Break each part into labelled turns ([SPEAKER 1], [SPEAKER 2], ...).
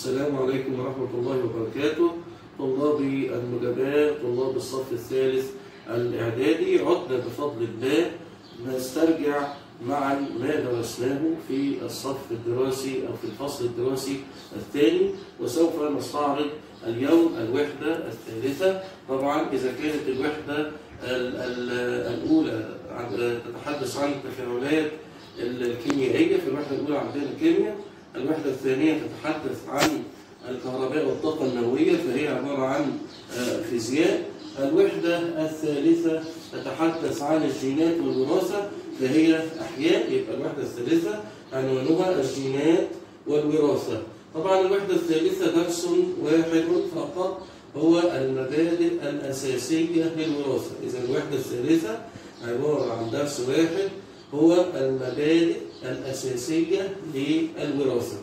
[SPEAKER 1] السلام عليكم ورحمة الله وبركاته طلابي النجباء طلاب الصف الثالث الإعدادي عدنا بفضل الله نسترجع معا ما درسناه في الصف الدراسي أو في الفصل الدراسي الثاني وسوف نستعرض اليوم الوحدة الثالثة طبعا إذا كانت الوحدة ال- ال- الأولى عن- تتحدث عن التفاعلات الكيميائية في الوحدة الأولى عندنا الكيمياء الوحدة الثانية تتحدث عن الكهرباء والطاقة النووية فهي عبارة عن آه، فيزياء الوحدة الثالثة تتحدث عن الجينات والوراثة فهي أحياء يبقى الوحدة الثالثة عنوانها الجينات والوراثة طبعا الوحدة الثالثة درس واحد فقط هو المبادئ الأساسية للوراثة إذا الوحدة الثالثة عبارة عن درس واحد هو المبادئ الأساسية للوراثة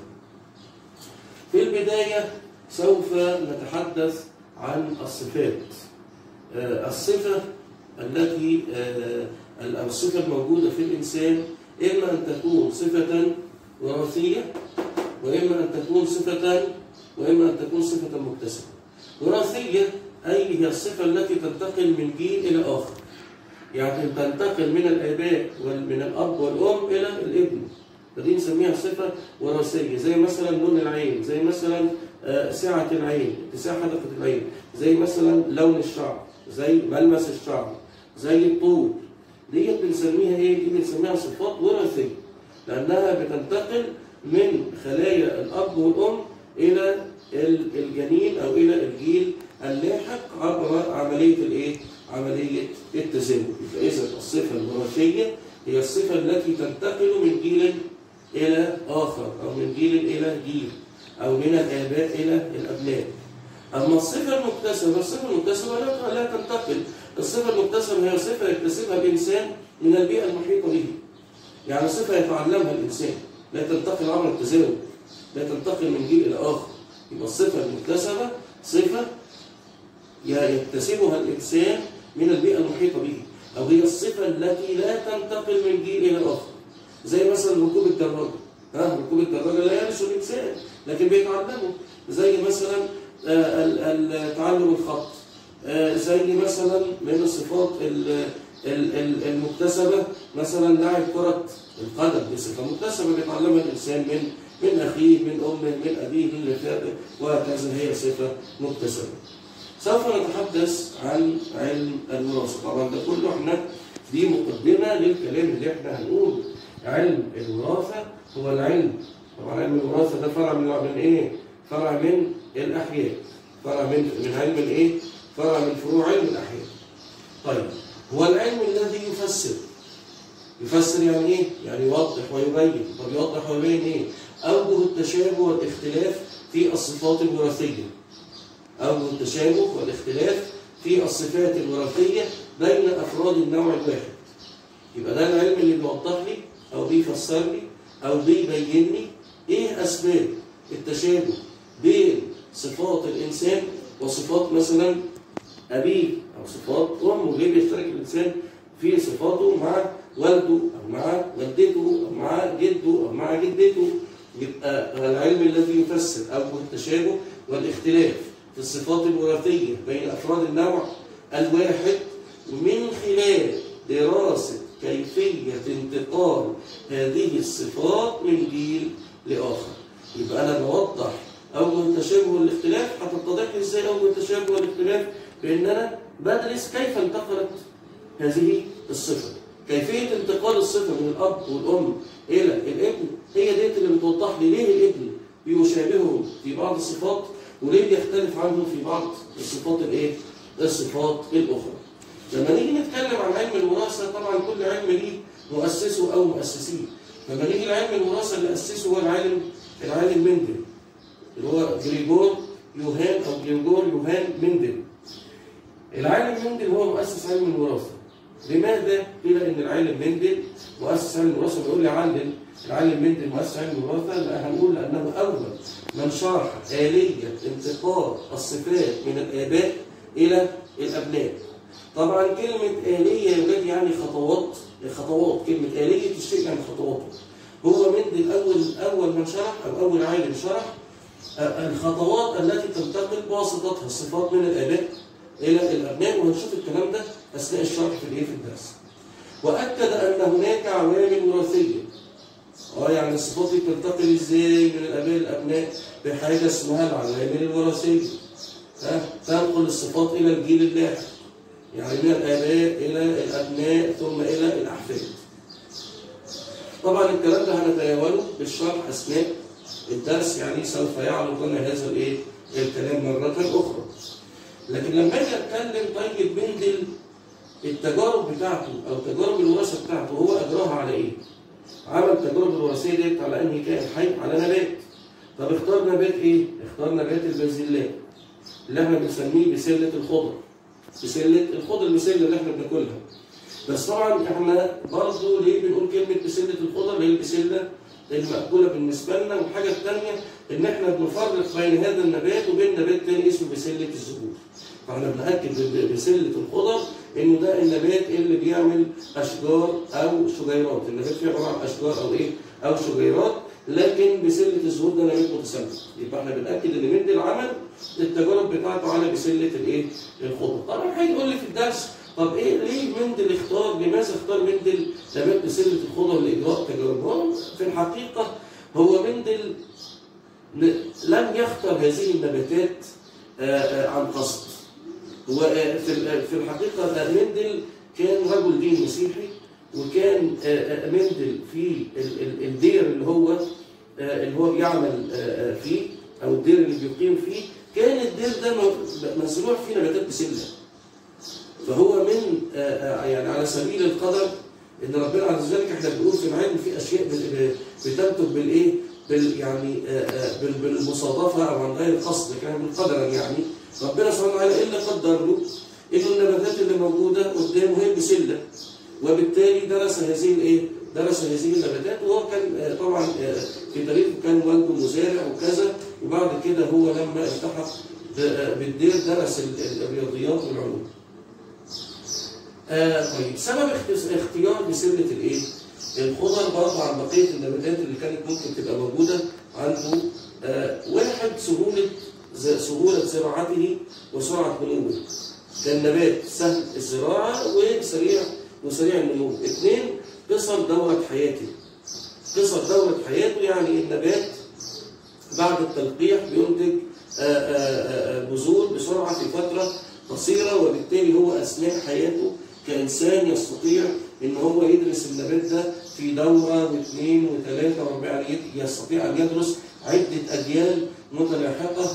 [SPEAKER 1] في البداية سوف نتحدث عن الصفات آه، الصفة التي آه، أو الصفة الموجودة في الإنسان إما أن تكون صفة وراثية وإما أن تكون صفة وإما أن تكون صفة مكتسبة وراثية أي هي الصفة التي تنتقل من جيل إلى آخر يعني تنتقل من الآباء ومن الأب والأم إلى الابن فدي نسميها صفة وراثية زي مثلا لون العين زي مثلا آه، سعة العين اتساع حدقة العين زي مثلا لون الشعر زي ملمس الشعر زي الطول ديت بنسميها ايه؟ دي بنسميها صفات وراثية لأنها بتنتقل من خلايا الأب والأم إلى ال- الجنين أو إلى الجيل اللاحق عبر عملية الإيه؟ عملية التزاوج يبقى إذا الصفة الوراثية هي الصفة التي تنتقل من جيل إلى آخر أو من جيل إلى جيل أو من الآباء إلى الأبناء أما الصفة المكتسبة الصفة المكتسبة لا لا تنتقل الصفة المكتسبة هي صفة يكتسبها الإنسان من البيئة المحيطة به يعني صفة يتعلمها الإنسان لا تنتقل عبر التزاوج لا تنتقل من جيل إلى آخر يبقى الصفة المكتسبة صفة يكتسبها الإنسان من البيئة المحيطة به أو هي الصفة التي لا تنتقل من جيل إلى آخر زي مثلا ركوب الدراجة ها ركوب الدراجة لا يرث الإنسان لكن بيتعلمه زي مثلا آه، ال- ال- تعلم الخط آه، زي مثلا من الصفات ال- ال- ال- المكتسبة مثلا لاعب كرة القدم دي صفة مكتسبة بيتعلمها الإنسان من من أخيه من أمه من أبيه من رفاقه وهكذا هي صفة مكتسبة سوف نتحدث عن علم الوراثة طبعا ده كله احنا دي مقدمة للكلام اللي احنا هنقوله علم الوراثة هو العلم طبعا علم الوراثة ده فرع من من ايه؟ فرع من الأحياء فرع من من علم الايه؟ فرع من فروع علم الأحياء طيب هو العلم الذي يفسر يفسر يعني ايه؟ يعني يوضح ويبين طب يوضح ويبين ايه؟ أوجه التشابه والاختلاف في الصفات الوراثية أوجه التشابه والاختلاف في الصفات الوراثية بين أفراد النوع الواحد يبقى ده العلم اللي بيوضح لي أو بيفسر لي أو بيبين لي إيه أسباب التشابه بين صفات الإنسان وصفات مثلا أبيه أو صفات أمه ليه بيشترك الإنسان في صفاته مع والده أو مع والدته أو مع جده أو مع جدته يبقى العلم الذي يفسر أوجه التشابه والاختلاف في الصفات الوراثية بين أفراد النوع الواحد من خلال دراسة كيفية انتقال هذه الصفات من جيل لآخر يبقى أنا بوضح أوجه التشابه والاختلاف هتتضح لي إزاي أوجه التشابه والاختلاف بأن أنا بدرس كيف انتقلت هذه الصفة كيفية انتقال الصفة من الأب والأم إلى الابن هي ديت اللي بتوضح لي ليه الابن بيشابهه في بعض الصفات وليه بيختلف عنه في بعض الصفات الايه؟ الصفات الأخرى. لما نيجي نتكلم عن علم الوراثة طبعا كل علم ليه مؤسسه أو مؤسسين. لما نيجي لعلم الوراثة اللي أسسه هو العالم العالم مندل اللي هو جريجور يوهان أو جريجور يوهان مندل. العالم مندل هو مؤسس علم الوراثة. لماذا قيل ان العالم مندل مؤسس علم الوراثه بيقول لي علم العالم مندل مؤسس علم الوراثه لا هنقول لانه اول من شرح اليه انتقال الصفات من الاباء الى الابناء طبعا كلمه اليه يا ولاد يعني خطوات خطوات كلمه اليه الشيء يعني خطواته هو مندل اول اول من شرح او اول عالم شرح آه، الخطوات التي تنتقل بواسطتها الصفات من الآباء إلى الأبناء وهنشوف الكلام ده أثناء الشرح في الإيه في الدرس. وأكد أن هناك عوامل وراثية. اه يعني الصفات دي بتنتقل ازاي من الآباء للأبناء بحاجة اسمها العوامل الوراثية. ها تنقل الصفات إلى الجيل اللاحق. يعني من الآباء إلى الأبناء ثم إلى الأحفاد. طبعا الكلام ده هنتناوله بالشرح أثناء الدرس يعني سوف يعرض لنا هذا الايه الكلام مرة أخرى. لكن لما اجي اتكلم طيب مندل التجارب بتاعته او تجارب الوراثه بتاعته هو اجراها على ايه؟ عمل التجارب الوراثيه ديت على انهي كائن حي؟ على نبات. طب اختار نبات ايه؟ اختار نبات البازلاء اللي احنا بنسميه بسله الخضر. بسله الخضر البسله اللي احنا بناكلها. بس طبعا احنا برضه ليه بنقول كلمه بسله الخضر؟ هي البسله المأكولة بالنسبة لنا والحاجة الثانية إن إحنا بنفرق بين هذا النبات وبين نبات تاني اسمه بسلة الزهور. فإحنا بنأكد ب- بسلة الخضر إنه ده النبات اللي بيعمل أشجار أو شجيرات، النبات فيه عبارة عن أشجار أو إيه؟ أو شجيرات، لكن بسلة الزهور ده نبات متسلل. يبقى إحنا بنأكد إن مد العمل التجارب بتاعته على بسلة الإيه؟ الخضر. طبعا هيقول لي في الدرس طب ايه ليه مندل اختار لماذا اختار مندل نبات بسلة الخضر لاجراء تجارب؟ هو في الحقيقه هو مندل ل- لم يختار هذه النباتات آه، آه، عن قصد. هو آه، في ال- في الحقيقه آه، مندل كان رجل دين مسيحي وكان آه، آه، مندل في ال- ال- الدير اللي هو آه، اللي هو بيعمل آه، آه، فيه او الدير اللي بيقيم فيه كان الدير ده م- مزروع فيه نباتات بسله. فهو من آه، آه، يعني على سبيل القدر ان ربنا عز وجل احنا بنقول في العلم في اشياء بال- بتنتج بالايه؟ بال يعني آه، آه، بال- بالمصادفه او عن غير قصد كان من قدرا يعني ربنا سبحانه وتعالى ايه اللي قدر له؟ انه النباتات اللي موجوده قدامه هي بسله وبالتالي درس هذه الايه؟ درس هذه النباتات وهو كان آه، طبعا آه، في تاريخه كان والده مزارع وكذا وبعد كده هو لما التحق ب- آه، بالدير درس ال- ال- الرياضيات والعلوم. آه طيب سبب اخت- اختيار بسلة الايه؟ الخضر برضه عن بقية النباتات اللي كانت ممكن تبقى موجودة عنده آه واحد سهولة ز- سهولة زراعته وسرعة نموه. كان نبات سهل الزراعة وسريع وسريع النمو. اثنين قصر دورة حياته. قصر دورة حياته يعني النبات بعد التلقيح بينتج آه، آه، آه، بذور بسرعة في فترة قصيرة وبالتالي هو أثناء حياته كإنسان يستطيع إن هو يدرس النبات ده في دورة واثنين وثلاثة وأربعة يعني يستطيع أن يدرس عدة أجيال متلاحقة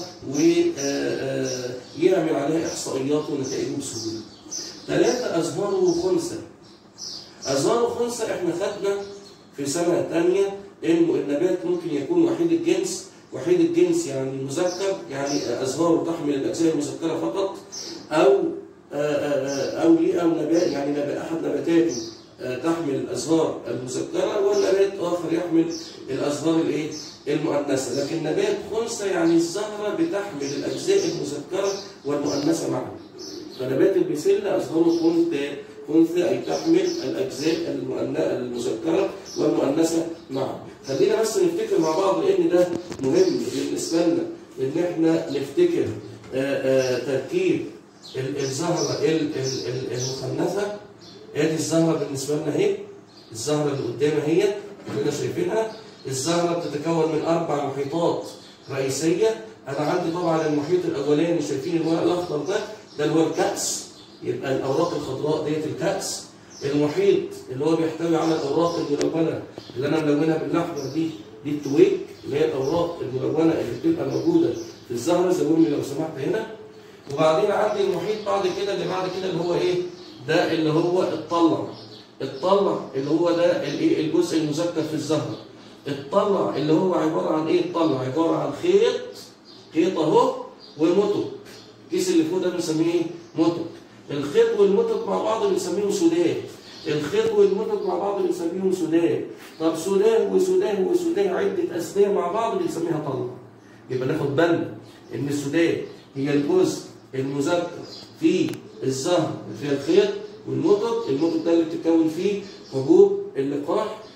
[SPEAKER 1] ويعمل عليها إحصائيات ونتائجه بسهولة. ثلاثة أزهاره خنثى. أزهاره خنثى إحنا خدنا في سنة تانية إنه النبات ممكن يكون وحيد الجنس وحيد الجنس يعني مذكر يعني أزهاره تحمل الأجزاء المذكرة فقط أو آه، آه، أو ليه أو نبات يعني نبات أحد نباتاته آه، تحمل الأزهار المذكرة والنبات آخر يحمل الأزهار الإيه؟ المؤنثة لكن نبات خنثى يعني الزهرة بتحمل الأجزاء المذكرة والمؤنثة معا فنبات البسلة أزهاره خنثى خنثى أي تحمل الأجزاء المؤن- المذكرة والمؤنثة معا خلينا بس نفتكر مع بعض لأن ده مهم بالنسبة لنا إن إحنا نفتكر آه، آه، تركيب ال- الزهرة ال- ال- ال- المخنثة ادي الزهرة بالنسبة لنا اهي الزهرة اللي قدامنا هي كلنا شايفينها الزهرة بتتكون من أربع محيطات رئيسية أنا عندي طبعا المحيط الأولاني شايفين الورق الأخضر ده ده اللي هو الكأس يبقى الأوراق الخضراء ديت الكأس المحيط اللي هو بيحتوي على الأوراق الملونة اللي أنا ملونها بالأحمر دي دي التويج اللي هي الأوراق الملونة اللي بتبقى موجودة في الزهرة زودني لو سمحت هنا وبعدين عندي المحيط بعد كده اللي بعد كده اللي هو ايه؟ ده اللي هو الطلع. الطلع اللي هو ده الايه؟ الجزء المذكر في الزهرة. الطلع اللي هو عبارة عن ايه الطلع؟ عبارة عن خيط خيط اهو ومتك. الكيس اللي فوق ده بنسميه ايه؟ متك. الخيط والمتك مع بعض بنسميهم سودان. الخيط والمتك مع بعض بنسميهم سودان. طب سودان وسودان وسودان عدة أسماء مع بعض بنسميها طلع. يبقى ناخد بالنا إن السودان هي الجزء المذكر في الزهر اللي فيها الخيط والمطط المطط ده اللي بتتكون فيه حبوب اللقاح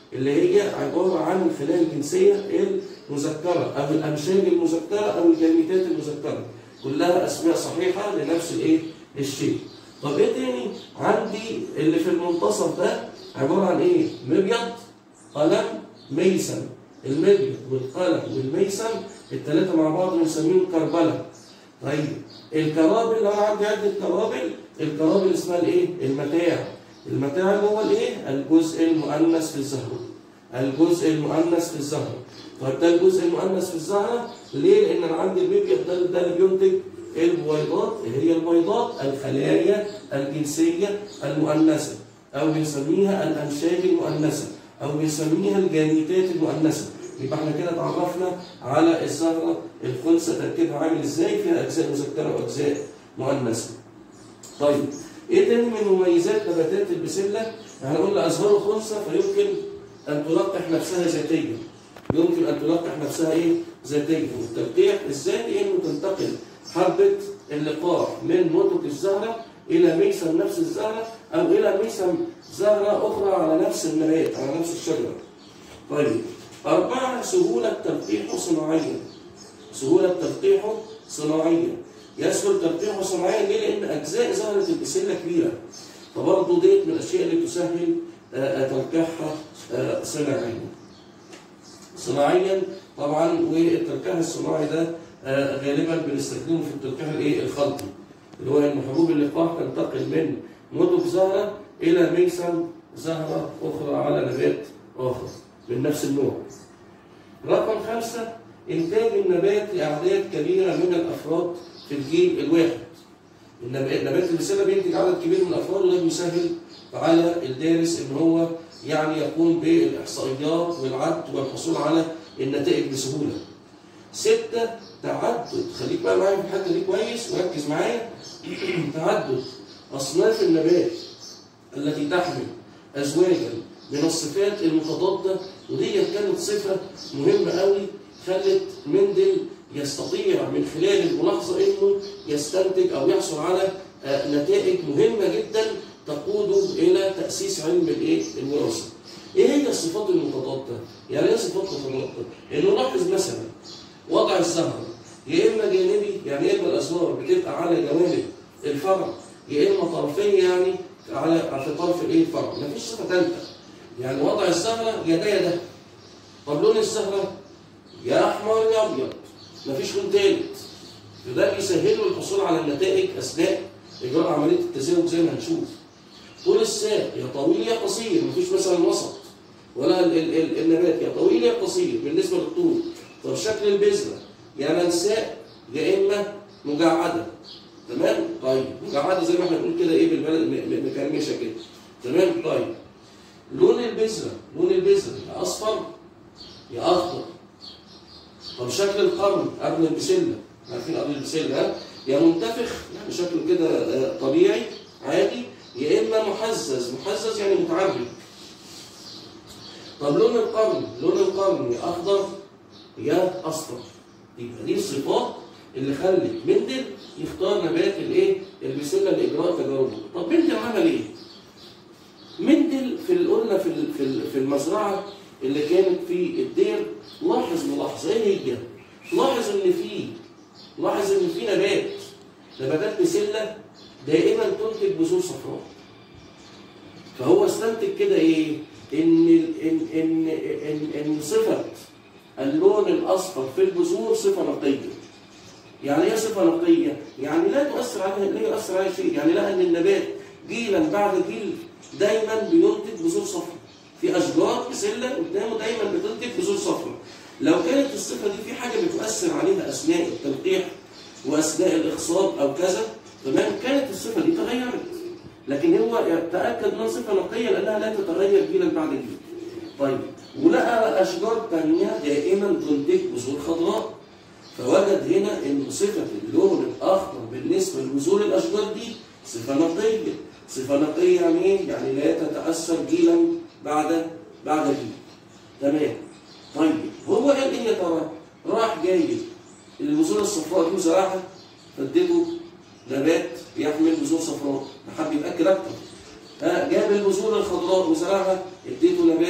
[SPEAKER 1] اللي هي عباره عن الخلايا الجنسيه المذكره او الامشاج المذكره او الجاميتات المذكره كلها اسماء صحيحه لنفس الايه الشيء طب ايه تاني عندي اللي في المنتصف ده عباره عن ايه مبيض قلم ميسم المبيض والقلم والميسم الثلاثه مع بعض بنسميهم كربله طيب الكرابل لو انا عندي عده كرابل الكرابل اسمها الايه المتاع المتاع اللي هو الايه الجزء المؤنث في الزهره الجزء المؤنث في الزهره طيب ده الجزء المؤنث في الزهره ليه لان انا عندي المبيض ده ده اللي بينتج البويضات هي البويضات الخلايا الجنسيه المؤنثه او بنسميها الانشاج المؤنثه او بنسميها الجاميتات المؤنثه يبقى احنا كده اتعرفنا على الزهره الخنثى تركيبها عامل ازاي فيها اجزاء مذكره واجزاء مؤنثه. طيب ايه تاني من مميزات نباتات البسله؟ احنا قلنا ازهار خنثى فيمكن ان تلقح نفسها ذاتيا. يمكن ان تلقح نفسها ايه؟ ذاتيا، والتلقيح الذاتي انه تنتقل حبه اللقاح من نطق الزهره الى ميسم نفس الزهره او الى ميسم زهره اخرى على نفس النبات على نفس الشجره. طيب أربعة سهولة تلقيحه صناعيا سهولة تلقيحه صناعيا يسهل تلقيحه صناعيا ليه؟ لأن أجزاء زهرة البسلة كبيرة فبرضه ديت من الأشياء اللي تسهل تلقيحها صناعيا صناعيا طبعا والتلقيح الصناعي ده غالبا بنستخدمه في التلقيح الايه الخلطي اللي هو ان حبوب اللقاح تنتقل من نضج زهره الى ميسم زهره اخرى على نبات اخر من نفس النوع. رقم خمسة إنتاج النبات لأعداد كبيرة من الأفراد في الجيل الواحد. النبات البسلة بينتج عدد كبير من الأفراد وده بيسهل على الدارس إن هو يعني يقوم بالإحصائيات والعد والحصول على النتائج بسهولة. ستة تعدد خليك بقى معايا في الحته دي كويس وركز معايا تعدد أصناف النبات التي تحمل أزواجا من الصفات المتضادة ودي كانت صفة مهمة قوي خلت مندل يستطيع من خلال الملاحظة انه يستنتج او يحصل على نتائج مهمة جدا تقوده الى تأسيس علم الايه؟ الوراثة. ايه هي الصفات المتضادة؟ يعني ايه صفات متضادة؟ انه لاحظ مثلا وضع الزهرة يا اما جانبي يعني يا اما الازهار بتبقى على جوانب الفرع يا اما طرفيه يعني على في طرف الايه الفرع مفيش صفه ثالثه يعني وضع الزهرة يا ده يا ده طب لون الزهرة يا أحمر يا أبيض مفيش لون تالت فده بيسهل له الحصول على النتائج أثناء إجراء عملية التزاوج زي ما هنشوف طول الساق يا طويل يا قصير مفيش مثلا وسط ولا ال ال ال النبات يا طويل يا قصير بالنسبة للطول طب شكل البذرة يا منساء يا إما مجعدة تمام طيب مجعدة زي ما احنا بنقول كده ايه بالبلد مكرمشة كده تمام طيب لون البذرة لون البذرة يا أصفر يا أخضر طب شكل القرن قبل البسلة عارفين قبل البسلة ها يا منتفخ يعني شكله كده طبيعي عادي يا إما محزز محزز يعني متعرج طب لون القرن لون القرن يا أخضر يا أصفر يبقى دي الصفات اللي خلت مندل يختار نبات الايه البسله لاجراء تجاربه طب مندل عمل ايه مندل في قلنا في في المزرعه اللي كانت في الدير لاحظ ملاحظه ايه هي؟ لاحظ ان في لاحظ ان في نبات نباتات بسله دائما تنتج بذور صفراء فهو استنتج كده ايه؟ ان ان ان ان, إن صفه اللون الاصفر في البذور صفه نقيه يعني ايه صفه نقيه؟ يعني لا تؤثر عليها لا يؤثر عليها شيء، يعني لقى ان النبات جيلا بعد جيل دايما بينتج بذور صفراء. في اشجار بسله قدامه دايما بتنتج بذور صفراء. لو كانت الصفه دي في حاجه بتؤثر عليها اثناء التلقيح واثناء الاخصاب او كذا تمام كانت الصفه دي تغيرت. لكن هو تاكد انها صفه نقيه لانها لا تتغير جيلا بعد جيل. طيب ولقى اشجار ثانيه دائما تنتج بذور خضراء. فوجد هنا ان صفه اللون الاخضر بالنسبه لبذور الاشجار دي صفه نقيه صفه نقيه يعني ايه؟ يعني لا تتاثر جيلا بعد بعد جيل تمام طيب هو قال ايه يا ترى؟ راح جايب البذور الصفراء دي وزرعها فاديته نبات يحمل بذور صفراء حب يتاكد اكتر ها جاب البذور الخضراء وزرعها اديته نبات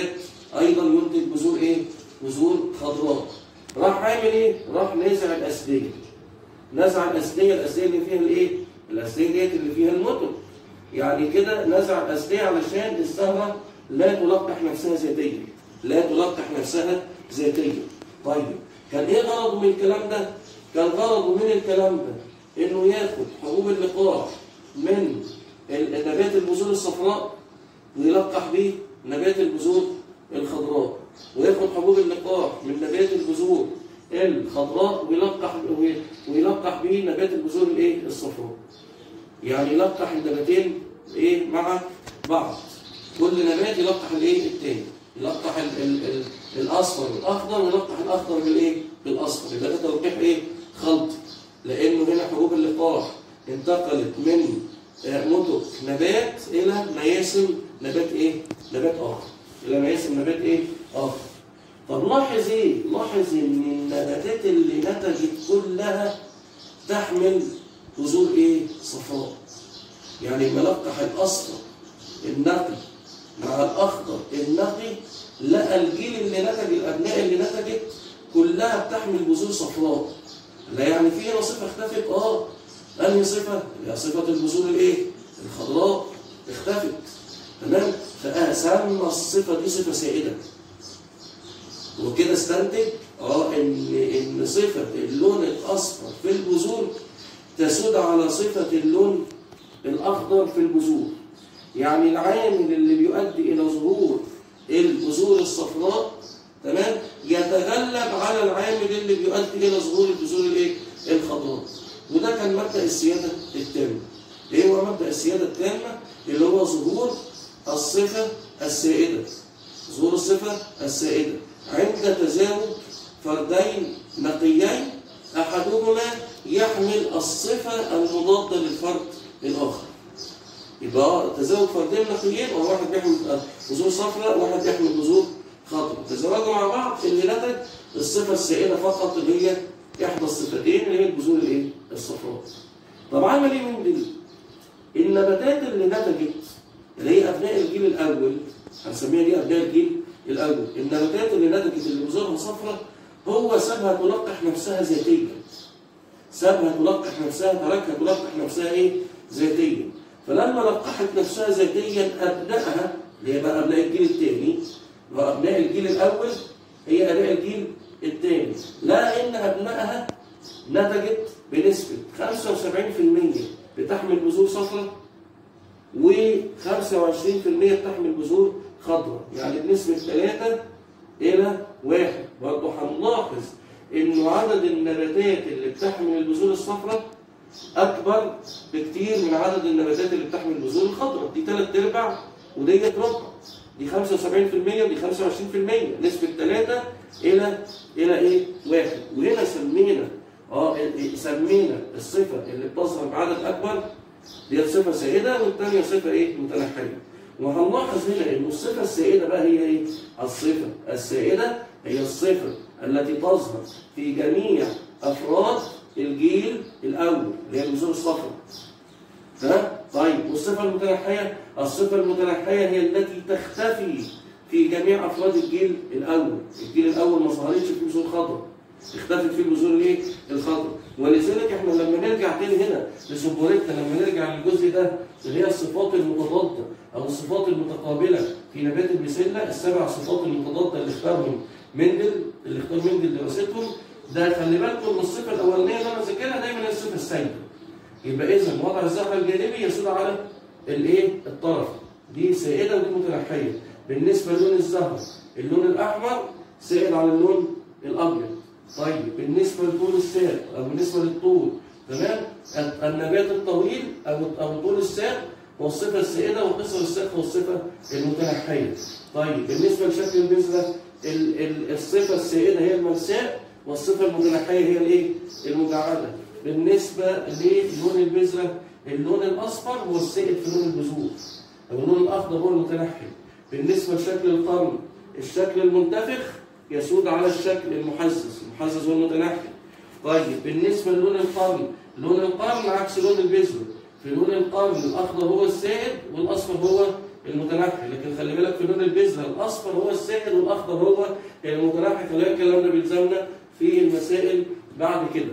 [SPEAKER 1] ايضا ينتج بذور ايه بذور خضراء راح عامل ايه راح نزع الاسديه نزع الاسديه الاسديه اللي فيها الايه الاسديه ديت اللي فيها المتن يعني كده نزع الاسديه علشان الزهره لا تلقح نفسها ذاتيا لا تلقح نفسها ذاتيا طيب كان ايه غرضه من الكلام ده كان غرضه من الكلام ده انه ياخد حبوب اللقاح من ال- نبات البذور الصفراء ويلقح بيه نبات البذور الخضراء وياخد حبوب اللقاح من نبات البذور الخضراء ويلقح ويلقح بيه نبات البذور الايه الصفراء يعني يلقح النباتين ايه مع بعض كل نبات يلقح الايه التاني يلقح ال ال ال الاصفر بالاخضر ويلقح الاخضر بالايه بالاصفر يبقى ده تلقيح ايه خلطي لانه هنا حبوب اللقاح انتقلت من آه، نطق نبات الى مياسم نبات ايه نبات اخر الى مياسم نبات ايه اخر طب لاحظ ايه لاحظ ان النباتات اللي نتجت كلها تحمل بذور ايه صفراء يعني ملقح الاصفر النقي مع الاخضر النقي لقى الجيل اللي نتج الابناء اللي نتجت كلها بتحمل بذور صفراء لا يعني في هنا صفه اختفت اه انهي صفه؟ هي صفه البذور الايه؟ الخضراء اختفت تمام؟ فسمى الصفه دي صفه سائده وكده استنتج اه ان ان صفه اللون الاصفر في البذور تسود على صفه اللون الاخضر في البذور يعني العامل اللي بيؤدي الى ظهور البذور الصفراء تمام يتغلب على العامل اللي بيؤدي الى ظهور البذور الايه الخضراء وده كان مبدا السياده التامه ايه هو مبدا السياده التامه اللي هو ظهور الصفه السائده ظهور الصفه السائده عند تزاوج فردين نقيين احدهما يحمل الصفه المضاده للفرد الاخر يبقى تزاوج فردين نقيين وهو واحد بيحمل بذور صفراء وواحد بيحمل بذور خضراء تزاوجوا مع بعض اللي نتج الصفه السائله فقط اللي هي احدى الصفتين اللي هي البذور الايه الصفراء طب عمل ايه من دي النباتات اللي نتجت اللي هي ابناء الجيل الاول هنسميها دي ابناء الجيل الاول النباتات اللي نتجت اللي بذورها صفراء هو سابها تلقح نفسها ذاتيا سابها تلقح نفسها تركها تلقح نفسها ايه ذاتيا فلما لقحت نفسها ذاتيا ابنائها اللي هي بقى ابناء الجيل الثاني وابناء الجيل الاول هي ابناء الجيل الثاني لا ان ابنائها نتجت بنسبه 75% بتحمل بذور صفراء و25% بتحمل بذور خضراء يعني بنسبه 3 الى 1 برضه هنلاحظ انه عدد النباتات اللي بتحمل البذور الصفراء اكبر بكتير من عدد النباتات اللي بتحمل البذور الخضراء دي ثلاث ارباع وديت ربع دي 75% ودي 25% نسبه 3 الى الى ايه؟ 1 وهنا سمينا اه ال- سمينا الصفه اللي بتظهر بعدد اكبر دي صفه سائده والثانيه صفه ايه؟ متنحيه وهنلاحظ هنا ان الصفه السائده بقى هي ايه؟ الصفه السائده هي الصفه التي تظهر في جميع افراد الجيل الاول اللي هي البذور الصفراء تمام؟ طيب والصفه المتنحيه الصفه المتنحيه هي التي تختفي في جميع افراد الجيل الاول الجيل الاول ما ظهرتش فيه بذور خضراء اختفت فيه البذور الايه؟ الخضراء ولذلك احنا لما نرجع تاني هنا لسبوريتا لما نرجع للجزء ده اللي هي الصفات المتضاده او الصفات المتقابله في نبات البسله السبع صفات المتضاده اللي اختارهم مندل اللي اختار مندل دراستهم ده خلي بالكم ان الصفه الاولانيه اللي انا ذاكرها دايما هي الصفه السائده يبقى اذا وضع الزهره الجانبي يسود على الايه؟ الطرف دي سائده ودي متنحيه بالنسبه للون الزهر اللون الاحمر سائد على اللون الابيض طيب بالنسبه لطول الساق او بالنسبه للطول تمام النبات الطويل او او طول الساق هو الصفه السائده وقصر الساق هو الصفه المتنحيه طيب بالنسبه لشكل البذره ال- ال- الصفه السائده هي المرساء والصفه المتنحيه هي الايه المجعده بالنسبه للون البذره اللون الاصفر هو السائد في لون البذور او اللون الاخضر هو المتنحي بالنسبه لشكل القرن الشكل المنتفخ يسود على الشكل المحزز المحزز هو المتنحي طيب بالنسبه للون القرن لون القرن عكس لون البذره في لون القرن الاخضر هو السائد والاصفر هو المتنحي لكن خلي بالك في لون البذره الاصفر هو السائل والاخضر هو المتنحي خلي بالك الكلام ده بيلزمنا في المسائل بعد كده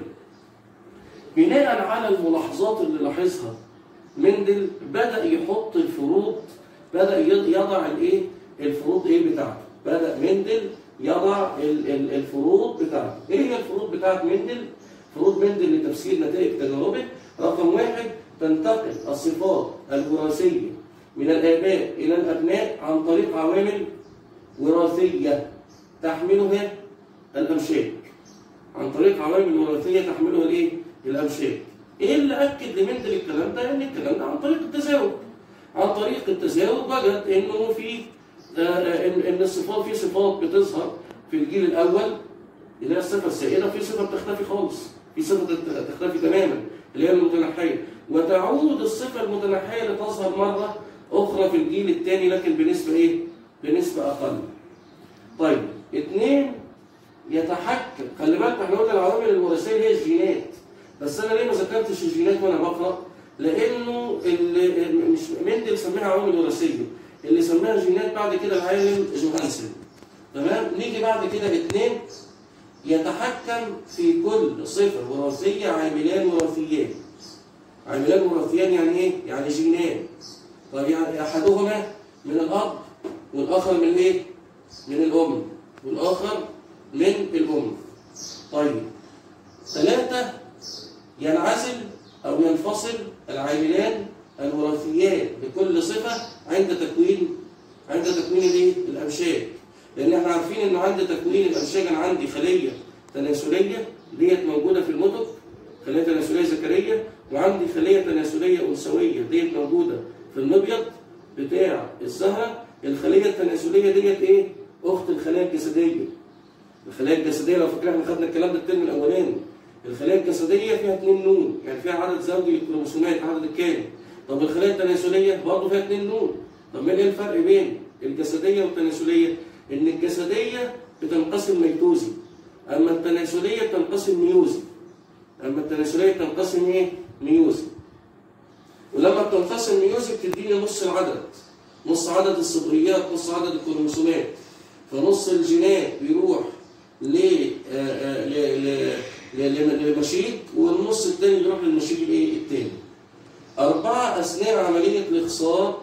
[SPEAKER 1] بناء على الملاحظات اللي لاحظها مندل بدا يحط الفروض بدا يضع الايه الفروض ايه بتاعته بدا مندل يضع ال- ال- الفروض بتاعته ايه هي الفروض بتاعت مندل فروض مندل لتفسير نتائج تجاربه رقم واحد تنتقل الصفات الوراثيه من الاباء الى الابناء عن طريق عوامل وراثيه تحملها الامشاك عن طريق عوامل وراثيه تحملها الايه الامشاك ايه اللي اكد لمندل الكلام ده ان الكلام ده عن طريق التزاوج عن طريق التزاوج وجد انه في آه، آه، ان إن الصفات في صفات بتظهر في الجيل الاول اللي هي الصفه السائده في صفه بتختفي خالص في صفه تت- تختفي تماما اللي هي المتنحيه وتعود الصفه المتنحيه لتظهر مره اخرى في الجيل الثاني لكن بنسبه ايه؟ بنسبه اقل. طيب اثنين يتحكم خلي بالك احنا قلنا العوامل الوراثيه هي الجينات بس انا ليه ما ذكرتش الجينات وانا بقرا؟ لانه اللي مش مندل سميها عوامل وراثيه اللي سماها جينات بعد كده العالم جوهانسن تمام نيجي بعد كده اثنين يتحكم في كل صفه وراثيه عاملان وراثيان عاملان وراثيان يعني ايه؟ يعني جينان طب يعني احدهما من الاب والاخر من ايه؟ من الام والاخر من الام طيب ثلاثه ينعزل او ينفصل العاملان الوراثيان لكل صفه عند تكوين عند تكوين الايه؟ الامشاج لان احنا عارفين ان عند تكوين الامشاج انا عندي خليه تناسليه ديت موجوده في المتق خليه تناسليه ذكريه وعندي خليه تناسليه انثويه ديت موجوده في المبيض بتاع الزهره الخليه التناسليه ديت ايه؟ اخت الخلايا الجسديه الخلايا الجسديه لو فاكرين احنا خدنا الكلام ده الترم الاولاني الخلايا الجسديه فيها اثنين نون يعني فيها عدد زوجي للكروموسومات عدد الكامل طب الخلايا التناسليه برضه فيها اثنين نون طب ما ايه الفرق بين الجسديه والتناسليه؟ ان الجسديه بتنقسم ميتوزي اما التناسليه بتنقسم ميوزي اما التناسليه بتنقسم ايه؟ ميوزي ولما بتنقسم ميوزي بتديني نص العدد نص عدد الصبغيات نص عدد الكروموسومات فنص الجينات بيروح ل آه، آه، ل- ل- ل- للمشيج والنص الثاني بيروح للمشيج الايه الثاني أربعة أثناء عملية الإخصاب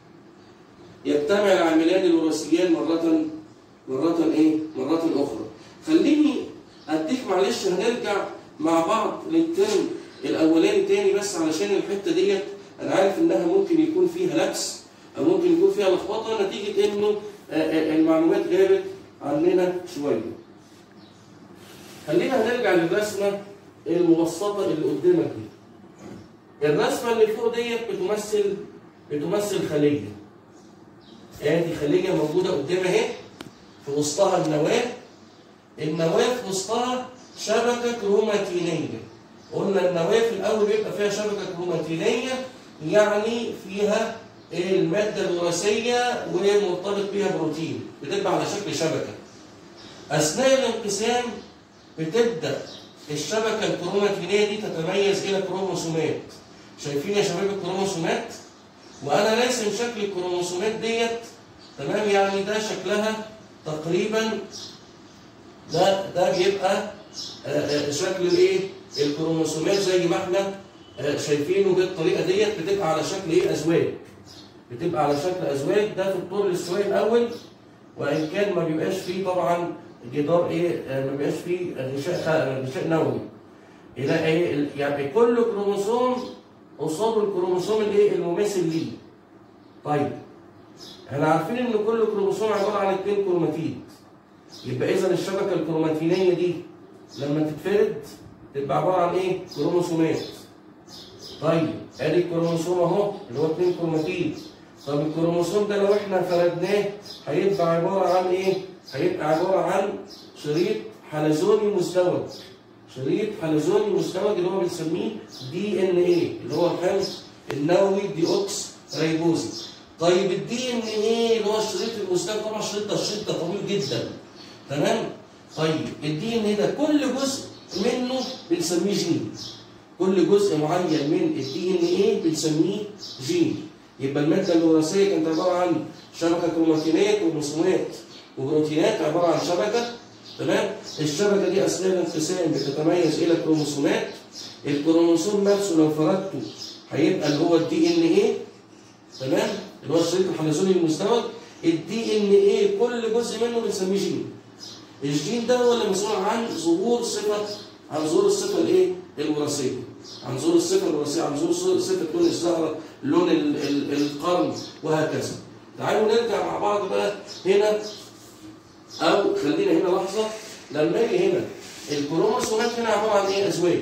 [SPEAKER 1] يجتمع العاملان الوراثيان مرة مرة إيه؟ مرة أخرى. خليني أديك معلش هنرجع مع بعض للترم الأولاني تاني بس علشان الحتة ديت أنا عارف إنها ممكن يكون فيها لبس أو ممكن يكون فيها لخبطة نتيجة إنه آه، آه، المعلومات غابت عننا شوية. خلينا هنرجع للرسمة المبسطة اللي قدامك دي. الرسمة اللي فوق ديت بتمثل بتمثل خلية. ادي خلية موجودة قدامها اهي في وسطها النواة. النواة في وسطها شبكة كروماتينية. قلنا النواة في الأول بيبقى فيها شبكة كروماتينية يعني فيها المادة الوراثية ومرتبط بيها بروتين بتبقى على شكل شبكة. أثناء الانقسام بتبدأ الشبكة الكروماتينية دي تتميز إلى كروموسومات. شايفين يا شباب الكروموسومات؟ وأنا راسم شكل الكروموسومات ديت تمام يعني ده شكلها تقريبا ده ده بيبقى آه، آه، شكل الايه؟ الكروموسومات زي ما احنا آه، شايفينه بالطريقه ديت بتبقى على شكل ايه؟ ازواج. بتبقى على شكل ازواج ده في الطول الاستوائي الاول وان كان ما بيبقاش فيه طبعا جدار ايه؟ آه، ما بيبقاش فيه غشاء خ- غشاء نووي. إلى ايه؟ يعني كل كروموسوم قصاده الكروموسوم الايه؟ المماثل ليه. طيب احنا عارفين ان كل كروموسوم عباره عن اثنين كروماتيد. يبقى اذا الشبكه الكروماتينيه دي لما تتفرد تبقى عباره عن ايه؟ كروموسومات. طيب ادي الكروموسوم اهو اللي هو اثنين كروماتيد. طب الكروموسوم ده لو احنا فردناه هيبقى عباره عن ايه؟ هيبقى عباره عن شريط حلزوني مزدوج. شريط حلزوني مزدوج اللي هو بنسميه دي ان ايه اللي هو الحمض النووي ديوكس ريبوزي. طيب الدي ان ايه اللي هو الشريط المزدوج طبعا الشريط ده الشريط ده طويل جدا. تمام؟ طيب الدي ان ايه ده كل جزء منه بنسميه جين. كل جزء معين من الدي ان ايه بنسميه جين. يبقى الماده الوراثيه كانت عباره عن شبكه كروماتينيه كروموسومات وبروتينات عباره عن شبكه تمام الشبكه دي اثناء الانقسام بتتميز الى كروموسومات الكروموسوم نفسه لو فردته هيبقى اللي هو الدي ان ايه تمام اللي هو الشريط الحلزوني المزدوج الدي ان ايه كل جزء منه بنسميه جين الجين ده هو اللي مسؤول عن ظهور صفه عن ظهور الصفه الايه الوراثيه عن ظهور الصفه الوراثيه عن ظهور صفه لون الزهره لون ال- ال- القرن وهكذا تعالوا نرجع مع بعض بقى هنا او خلينا هنا لحظه لما اجي هنا الكروموسومات هنا عباره عن ايه ازواج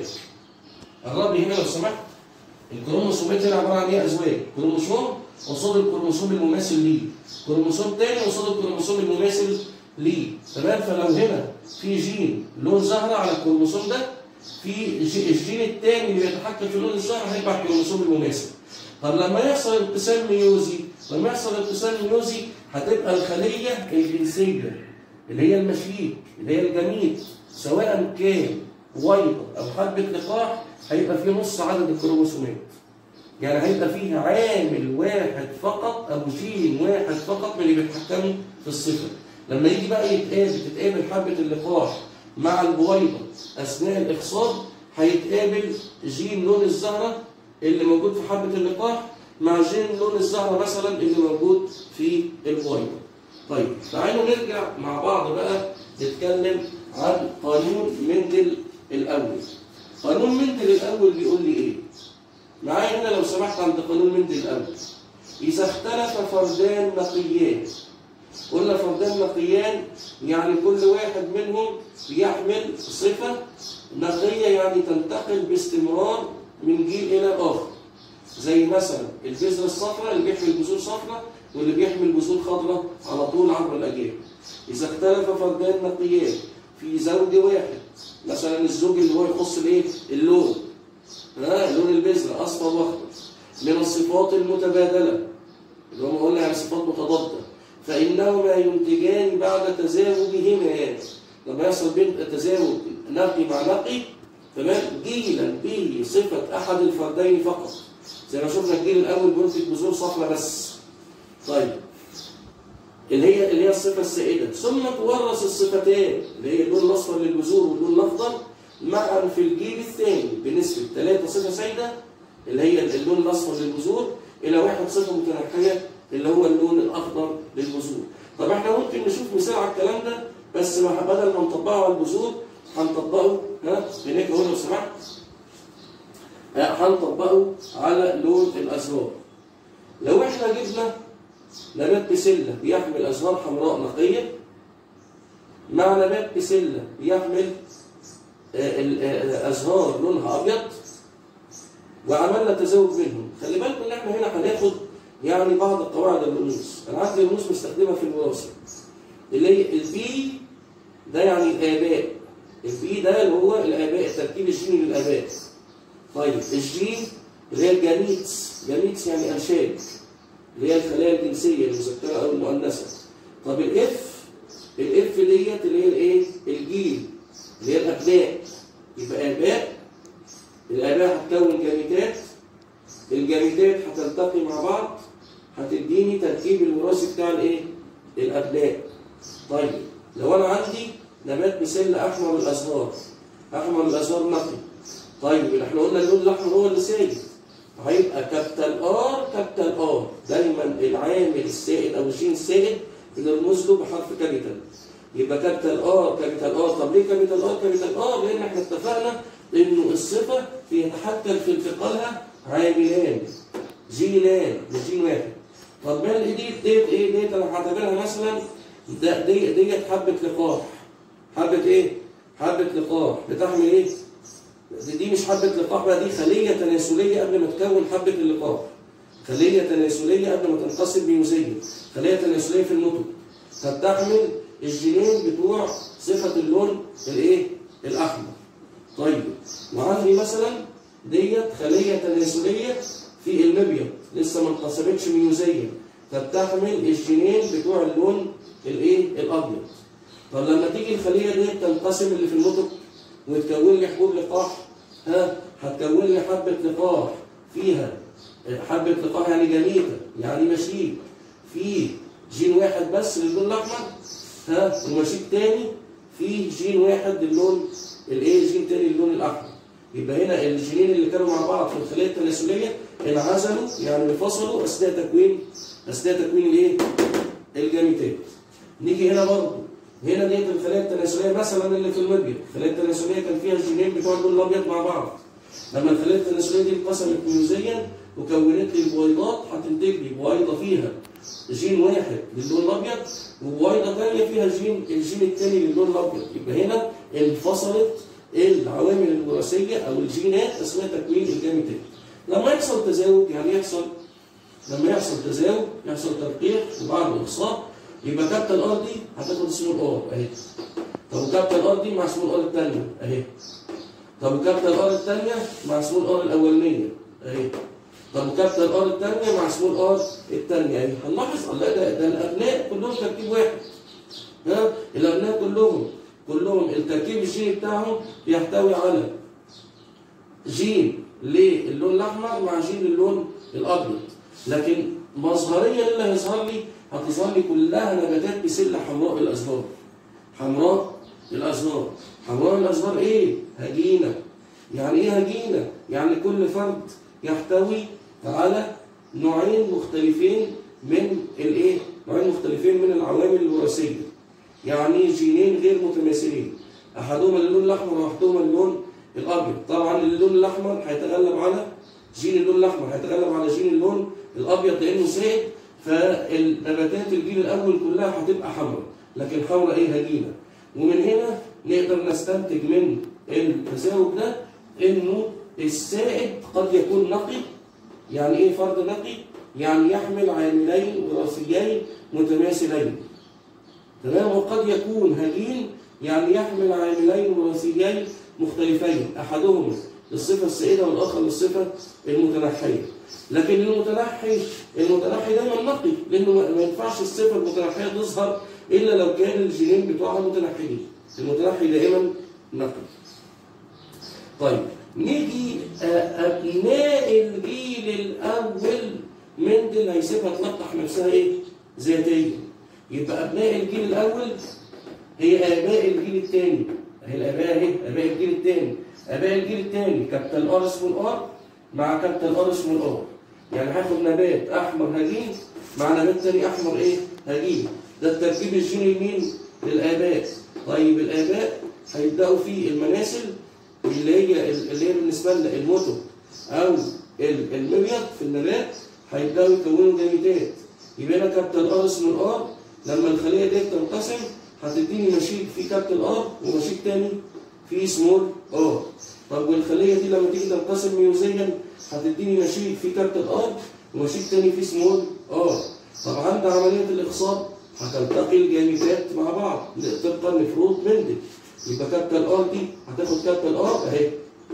[SPEAKER 1] قرب لي هنا لو سمحت الكروموسومات هنا عباره عن ايه ازواج كروموسوم قصاد الكروموسوم المماثل ليه كروموسوم تاني قصاد الكروموسوم المماثل ليه تمام فلو هنا في جين لون زهره على الكروموسوم ده في جي- الجين الثاني اللي بيتحكم في لون الزهره هيبقى الكروموسوم المماثل طب لما يحصل انقسام ميوزي لما يحصل انقسام ميوزي هتبقى الخليه الجنسيه اللي هي المشيك اللي هي الجميل سواء كان ويضة او حبه لقاح هيبقى فيه نص عدد الكروموسومات يعني هيبقى فيه عامل واحد فقط او جين واحد فقط من اللي بيتحكموا في الصفه لما يجي بقى يتقابل تتقابل حبه اللقاح مع البويضه اثناء الاخصاب هيتقابل جين لون الزهره اللي موجود في حبه اللقاح مع جين لون الزهره مثلا اللي موجود في البويضه طيب تعالوا نرجع مع بعض بقى نتكلم عن قانون مندل الاول قانون مندل الاول بيقول لي ايه معايا هنا لو سمحت عند قانون مندل الاول اذا اختلف فردان نقيان قلنا فردان نقيان يعني كل واحد منهم بيحمل صفه نقيه يعني تنتقل باستمرار من جيل الى اخر زي مثلا البذره الصفراء اللي بيحمل بذور صفراء واللي بيحمل بذور خضراء على طول عبر الاجيال اذا اختلف فردان نقيان في زوج واحد مثلا الزوج اللي هو يخص الايه اللون ها لون البذره اصفر واخضر من الصفات المتبادله اللي هم قلنا يعني صفات متضاده فانهما ينتجان بعد تزاوجهما لما يحصل بين تزاوج نقي مع نقي تمام جيلا به صفه احد الفردين فقط زي ما شفنا الجيل الاول بينتج بذور صفرا بس طيب اللي هي اللي هي الصفه السائده ثم تورث الصفتان اللي هي اللون الاصفر للبذور واللون الاخضر معا في الجيل الثاني بنسبه 3 صفه سائده اللي هي اللون الاصفر للبذور الى واحد صفه متنحيه اللي هو اللون الاخضر للبذور طب احنا ممكن نشوف مثال على الكلام ده بس ما بدل ما نطبقه على البذور هنطبقه ها هناك اهو لو سمحت هنطبقه على لون الازهار لو احنا جبنا نبات بسله بيحمل ازهار حمراء نقيه مع نبات بسله بيحمل آه، ال- آه، ازهار لونها ابيض وعملنا تزاوج بينهم خلي بالكم ان احنا هنا هناخد يعني بعض قواعد الرموز انا عندي رموز مستخدمه في الوراثه اللي هي البي ده يعني الاباء البي ده اللي هو الاباء التركيب الجيني للاباء طيب الجين اللي هي الجانيتس جانيتس يعني انشاج اللي هي الخلايا الجنسيه المذكره او المؤنثه طب الاف الاف ديت اللي هي الايه الجيل اللي هي الابناء يبقى اباء الاباء هتكون جاميتات الجاميتات هتلتقي مع بعض هتديني تركيب الوراثي بتاع الايه الابناء طيب لو انا عندي نبات مثال احمر الازهار احمر الازهار نقي طيب احنا قلنا اللون الاحمر هو اللي سائد هيبقى كابيتال ار كابيتال ار دايما العامل السائد او الجين السائد بنرمز له بحرف كابيتال يبقى كابيتال ار كابيتال ار طب ليه كابيتال ار كابيتال ار لان احنا اتفقنا انه الصفه بيتحكم في انتقالها عاملان جيلان مش جيل واحد طب ما دي ديت ايه ديت انا هعتبرها مثلا ده دي ديت حبه لقاح حبه ايه حبه لقاح بتحمل ايه دي, دي مش حبه لقاح بقى دي خليه تناسليه قبل ما تكون حبه اللقاح خليه تناسليه قبل ما تنقسم ميوزيه خليه تناسليه في النطق فبتحمل الجينين بتوع صفه اللون الايه الاحمر طيب وعندي مثلا ديت خليه تناسليه في المبيض لسه ما انقسمتش ميوزيه فبتحمل الجينين بتوع اللون الايه الابيض طب لما تيجي الخليه دي تنقسم اللي في النطق وتكون لي حبوب لقاح ها هتكون لي حبه لقاح فيها حبة لقاح يعني جميلة يعني مشيب في جين واحد بس للون الأحمر ها ومشيب تاني في جين واحد للون الايه جين تاني للون الأحمر يبقى هنا الجينين اللي كانوا مع بعض في الخلية التناسلية انعزلوا يعني انفصلوا أثناء تكوين أثناء تكوين الايه؟ الجاميتات. نيجي هنا برضه هنا ديت الخلايا التناسلية مثلا اللي في المبيض، الخلايا التناسلية كان فيها الجينين بتوع اللون الأبيض مع بعض. لما الخلايا التناسلية دي انقسمت ميوزيا وكونت لي بويضات هتنتج لي بويضة فيها جين واحد للون الأبيض وبويضة ثانية فيها جين الجين الثاني للون الأبيض، يبقى هنا انفصلت العوامل الوراثية أو الجينات أثناء تكوين الجاميتات. لما يحصل تزاوج يعني يحصل لما يحصل تزاوج يحصل تلقيح وبعد إخصاب يبقى كابتن ار دي هتاخد سمول ار اهي طب وكابتن ار دي مع سمول ار الثانيه اهي طب وكابتن ار الثانيه مع سمول ار الاولانيه اهي طب وكابتن ار الثانيه مع سمول ار الثانيه اهي هنلاحظ الله ده, ده الابناء كلهم تركيب واحد ها الابناء كلهم كلهم التركيب الجيني بتاعهم بيحتوي على جين للون الاحمر مع جين للون الابيض لكن مظهريا اللي هيظهر لي هتظهر لي كلها نباتات بسله حمراء الازهار حمراء الازهار حمراء الازهار ايه هجينه يعني ايه هجينه يعني كل فرد يحتوي على نوعين مختلفين من الايه نوعين مختلفين من العوامل الوراثيه يعني جينين غير متماثلين احدهما اللون الاحمر واحدهما اللون الابيض طبعا اللون الاحمر هيتغلب على جين اللون الاحمر هيتغلب على جين اللون الابيض لانه زائد فالنباتات الجيل الاول كلها هتبقى حمراء لكن حمراء ايه هجينه ومن هنا نقدر نستنتج من التزاوج ده انه السائد قد يكون نقي يعني ايه فرد نقي يعني يحمل عاملين وراثيين متماثلين تمام وقد يكون هجين يعني يحمل عاملين وراثيين مختلفين احدهما للصفه السائده والاخر للصفه المتنحيه لكن المتنحي المتنحي دايما نقي لانه ما ينفعش الصفه المتنحيه تظهر الا لو كان الجينين بتوعها متنحيين المتنحي دائما نقي طيب نيجي ابناء الجيل الاول مندل هيسيبها تلقح نفسها ايه ذاتيا يبقى ابناء الجيل الاول هي اباء الجيل الثاني هي الاباء اهي اباء الجيل الثاني اباء الجيل الثاني كابتن ار اسمه الار مع كابتن ار اسمه الار يعني هاخد نبات احمر هجين مع نبات ثاني احمر ايه هجين ده التركيب الجيني لمين للاباء طيب الاباء هيبداوا في المناسل اللي هي اللي هي بالنسبه لنا الموتو او المبيض في النبات هيبداوا يكونوا جاميتات يبقى انا كابتن ار اسمه الار لما الخليه دي تنقسم هتديني مشيك في كابتن ار ومشيك تاني في سمول ار طب والخليه دي لما تيجي تنقسم ميوزيا هتديني مشيك في كابتن ار ومشيك تاني في سمول ار طب عند عمليه الاخصاب هتلتقي الجاميتات مع بعض طبقا لفروض مندل يبقى كابتن ار دي هتاخد كابتن ار اهي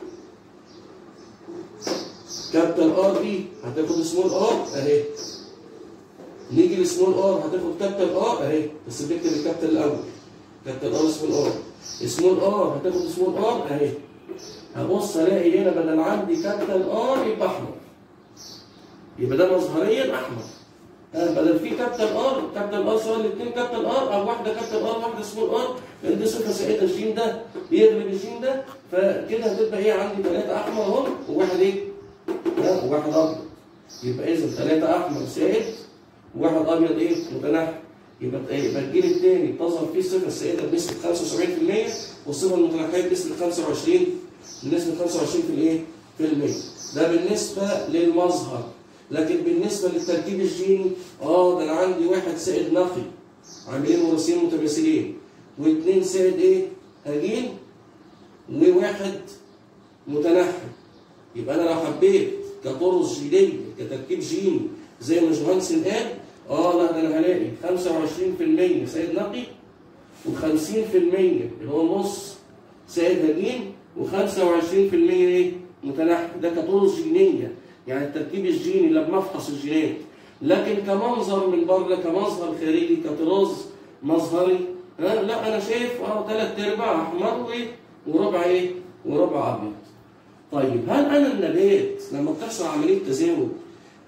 [SPEAKER 1] كابتن ار دي هتاخد سمول ار اهي نيجي لسمول ار هتاخد كابتن ار اهي بس بنكتب الكابتن الاول كابتن ار سمول ار سمول ار هتاخد سمول ار اهي هبص الاقي هنا بدل عندي كابتن ار يبقى احمر يبقى ده مظهريا احمر آه بدل في كابتن ار كابتن ار سواء الاثنين كابتن ار او واحده كابتن ار واحده سمول ار لان دي صفه سائده الجين ده بيغلب الجين ده فكده هتبقى ايه عندي ثلاثه احمر اهم وواحد ايه؟ ها وواحد ابيض يبقى اذا ثلاثه احمر سائد وواحد ابيض ايه متنحي يبقى ايه يبقى الجيل الثاني تظهر فيه الصفه السائده بنسبه 75% والصفه المتنحيه بنسبه 25 بنسبه 25 في الايه؟ في المية ده بالنسبه للمظهر لكن بالنسبه للتركيب الجيني اه ده انا عندي واحد سائد نقي عاملين وراثيين متماثلين واثنين سائد ايه؟ هجين وواحد متنحي يبقى انا لو حبيت كطرز جينيه كتركيب جيني زي ما جوهانسن قال اه لا ده انا هلاقي 25% سائد نقي و50% اللي هو نص سائد هجين و25% ايه؟ متنحي ده كطرز جينيه يعني التركيب الجيني لما افحص الجينات لكن كمنظر من بره كمظهر خارجي كطراز مظهري ها لا انا شايف اه ثلاث ارباع احمر وايه وربع ايه وربع ابيض طيب هل انا النبات لما بتحصل عمليه تزاوج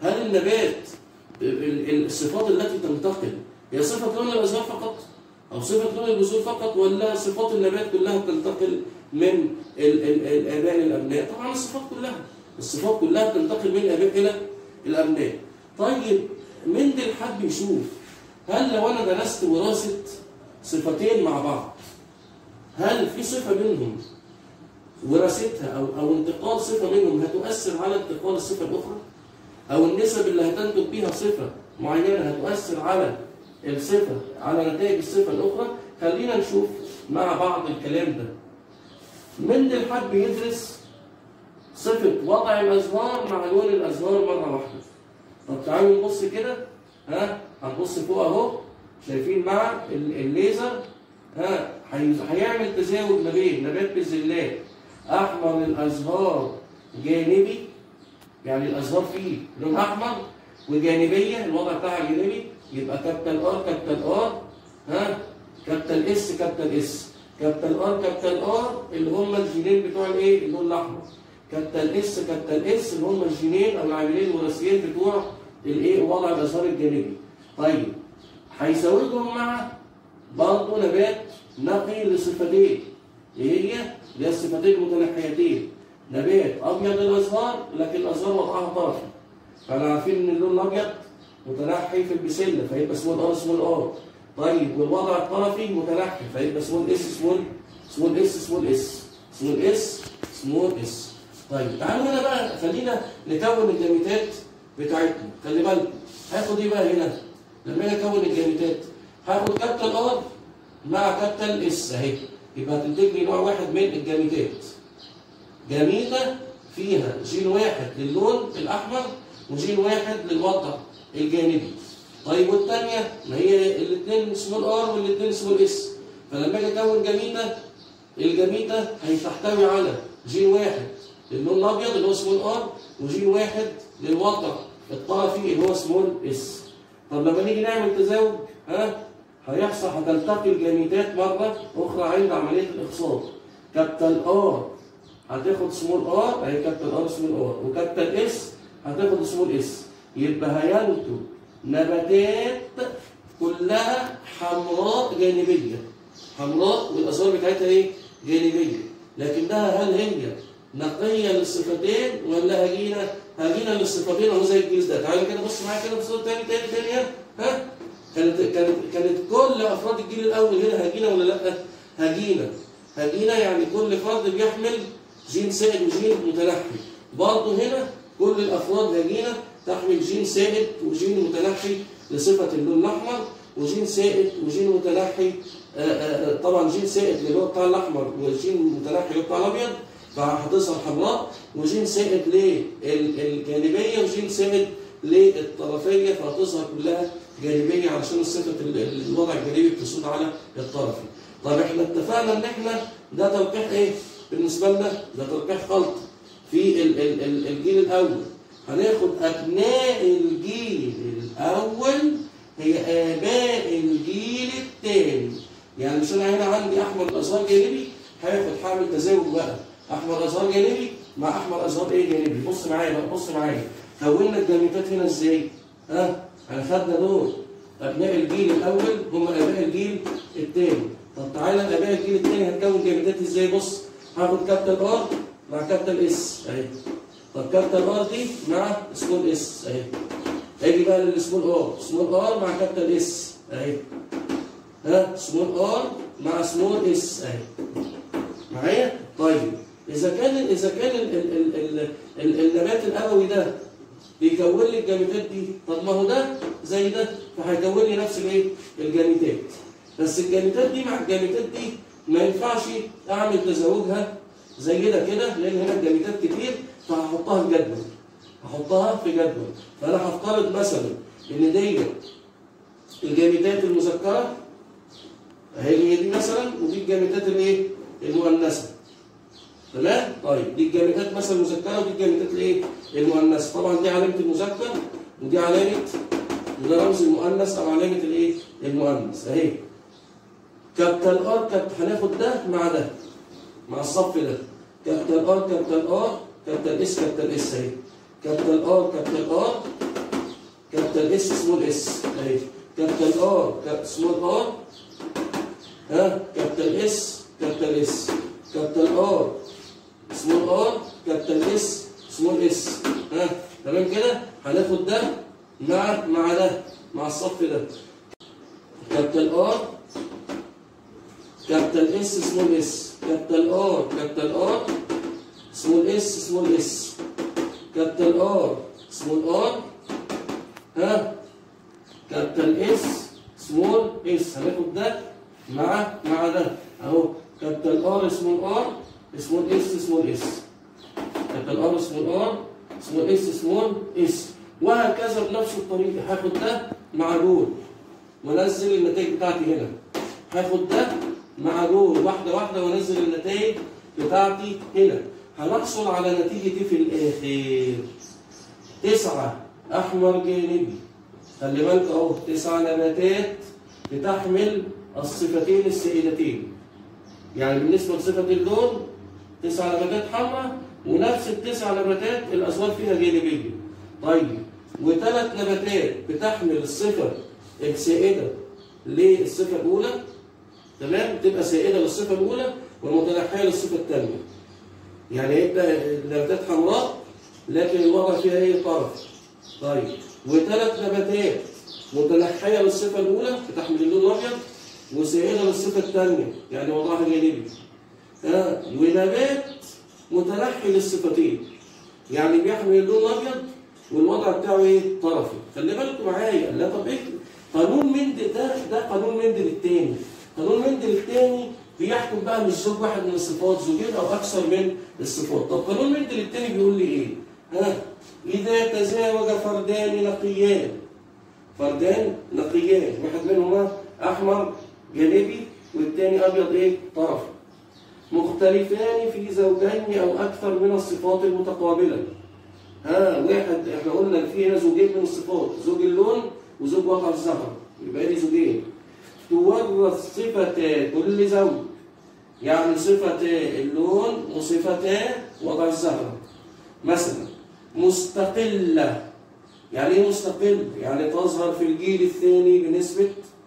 [SPEAKER 1] هل النبات ال- ال- الصفات التي تنتقل هي صفة لون الأزهار فقط أو صفة لون البذور فقط ولا صفات النبات كلها تنتقل من ال- ال- الآباء للأبناء طبعا الصفات كلها الصفات كلها بتنتقل من الآباء إلى الأبناء طيب مندل حب يشوف هل لو أنا درست وراثة صفتين مع بعض هل في صفة منهم وراثتها أو أو انتقال صفة منهم هتؤثر على انتقال الصفة الأخرى؟ أو النسب اللي هتنتج بيها صفة معينة هتؤثر على الصفة على نتائج الصفة الأخرى؟ خلينا نشوف مع بعض الكلام ده. مندل حب يدرس صفة وضع الأزهار مع لون الأزهار مرة واحدة. طب تعالوا نبص كده ها هنبص فوق أهو شايفين مع ال- الليزر ها هي- هيعمل تزاوج ما بين نبات بذلات احمر الازهار جانبي يعني الازهار فيه لون احمر وجانبيه الوضع بتاعها جانبي يبقى كابتن ار كابتن ار ها كابتن اس كابتن اس كابتن ار كابتن ار اللي هم الجينين بتوع الايه اللون الاحمر كابتن اس كابتن اس اللي هم الجينين او العاملين الوراثيين بتوع الايه وضع الازهار الجانبي طيب هيزودهم مع برضه نبات نقي لصفتين ايه هي؟ اللي هي الصفتين المتنحيتين نبات ابيض الازهار لكن الازهار وضعها طرفي فاحنا عارفين ان اللون الابيض متنحي في البسله فيبقى اسمه الار اسمه الار طيب والوضع الطرفي متنحي فيبقى اسمه الاس اسمه اسمه الاس اسمه الاس اسمه الاس اسمه الاس طيب تعالوا هنا بقى خلينا نكون الجاميتات بتاعتنا خلي بالكم هاخد ايه بقى هنا لما اجي اكون الجاميتات هاخد كابتن ار مع كابتن اس اهي يبقى هتنتج لي نوع واحد من الجاميتات جاميتة فيها جين واحد للون الأحمر وجين واحد للوضع الجانبي طيب والثانية ما هي الاثنين اسمه الار والاثنين اسمه الاس فلما اجي اكون جاميتة الجاميتة هتحتوي على جين واحد للون الابيض اللي هو اسمه الار وجين واحد للوضع الطرفي اللي هو اسمه الاس طب لما نيجي نعمل تزاوج ها هيحصل هتلتقي الجاميتات مرة أخرى عند عملية الإخصاب كابتن ار هتاخد سمول ار اهي كابتن ار سمول ار وكابتن اس هتاخد سمول اس يبقى هينتج نباتات كلها حمراء جانبيه حمراء والازهار بتاعتها ايه؟ جانبيه لكنها هل هي نقيه للصفتين ولا هجينه؟ هجينه للصفتين اهو زي الجيل ده تعالى كده بص معايا كده بص تاني تاني تاني ها ها كانت كانت كانت كل افراد الجيل الاول هنا هجينه ولا لا؟ هجينه هجينه يعني كل فرد بيحمل جين سائد وجين متنحي برضه هنا كل الافراد هجينه تحمل جين سائد وجين متنحي لصفه اللون الاحمر وجين سائد وجين متنحي آه، آه، طبعا جين سائد اللي هو بتاع الاحمر وجين متنحي اللي هو بتاع الابيض فهتظهر حمراء وجين سائد للجانبيه وجين سائد للطرفيه فهتظهر كلها جانبيه علشان صفه ال- الوضع الجانبي بتسود على الطرفي. طب احنا اتفقنا ان احنا ده تلقيح ايه؟ بالنسبه لنا ده تلقيح خلط في ال ال ال الجيل الاول هناخد ابناء الجيل الاول هي اباء الجيل الثاني يعني مش انا هنا عندي احمر ازهار جانبي هاخد هعمل تزاوج بقى احمر ازهار جانبي مع احمر ازهار ايه جانبي بص معايا بقى بص معايا كونا الجاميتات هنا ازاي؟ ها؟ انا خدنا دول ابناء الجيل الاول هم اباء الجيل الثاني طب تعالى اباء الجيل الثاني هنكون جاميتات ازاي بص هاخد كابتن ار مع كابتن اس اهي طب كابتن ار دي مع سمول اس اهي اجي بقى للسمول ار سمول ار مع كابتن اس اهي ها سمول ار مع سمول اس اهي معايا طيب اذا كان اذا كان ال ال ال ال ال النبات الابوي ده بيكون لي الجاميتات دي طب ما هو ده زي ده فهيكون لي نفس الايه الجاميتات بس الجاميتات دي مع الجاميتات دي ما ينفعش اعمل تزاوجها زي ده كده لان هنا الجاميتات كتير فهحطها في جدول هحطها في جدول فانا هفترض مثلا ان دي الجاميتات المذكره هي دي مثلا ودي الجاميتات الايه المؤنثه تمام طيب دي الجاميتات مثلا المذكره ودي الجاميتات الايه المؤنثه طبعا دي علامه المذكر ودي علامه وده رمز المؤنث او علامه الايه المؤنث اهي كابتن ار كابت هناخد ده مع ده مع الصف ده كابتن ار كابتن ار كابتن اس كابتن اس اهي كابيتال ار كابيتال ار كابيتال اس سمول اس اهي كابيتال ار سمول ار ها كابيتال اس كابيتال اس كابيتال ار سمول ار كابيتال اس سمول اس ها تمام كده هناخد ده مع مع ده مع الصف ده كابيتال ار كابيتال اس سمول اس كابيتال ار كابيتال ار سمول اس سمول اس كابيتال ار سمول ار ها كابيتال اس سمول اس هناخد ده مع مع ده اهو كابيتال ار سمول ار سمول اس سمول اس كابيتال ار سمول ار سمول اس سمول اس وهكذا بنفس الطريقه هاخد ده مع دول وانزل النتائج بتاعتي هنا هاخد ده مع دول واحده واحده وانزل النتائج بتاعتي هنا هنحصل على نتيجه ايه في الاخر تسعه احمر جانبي خلي بالك اهو تسع نباتات بتحمل الصفتين السائلتين يعني بالنسبه لصفه اللون تسع نباتات حمراء ونفس التسع نباتات الازوار فيها جانبيه طيب وثلاث نباتات بتحمل الصفه السائده للصفه الاولى تمام تبقى سائده للصفه الاولى ومتنحيه للصفه الثانيه يعني يبقى النباتات حمراء لكن الوضع فيها ايه طرف طيب وثلاث نباتات متنحيه للصفه الاولى بتحمل اللون الابيض وسائله للصفه الثانيه يعني وضعها جانبي ها ونبات متنحي للصفتين يعني بيحمل اللون الابيض والوضع بتاعه ايه طرفي خلي بالكم معايا لا طب ايه قانون مندل ده ده قانون مندل الثاني قانون مندل الثاني بيحكم بقى مش زوج واحد من الصفات زوجين او اكثر من الصفات طب قانون مندل الثاني بيقول لي ايه ها اذا تزاوج فردان نقيان فردان نقيان واحد منهما احمر جانبي والثاني ابيض ايه طرفي مختلفان في زوجين او اكثر من الصفات المتقابله ها واحد احنا قلنا في هنا زوجين من الصفات زوج اللون وزوج وضع الزهر يبقى دي زوجين تورث صفتا كل زوج يعني صفتا اللون وصفتا وضع الزهر مثلا مستقلة يعني ايه مستقل؟ يعني تظهر في الجيل الثاني بنسبة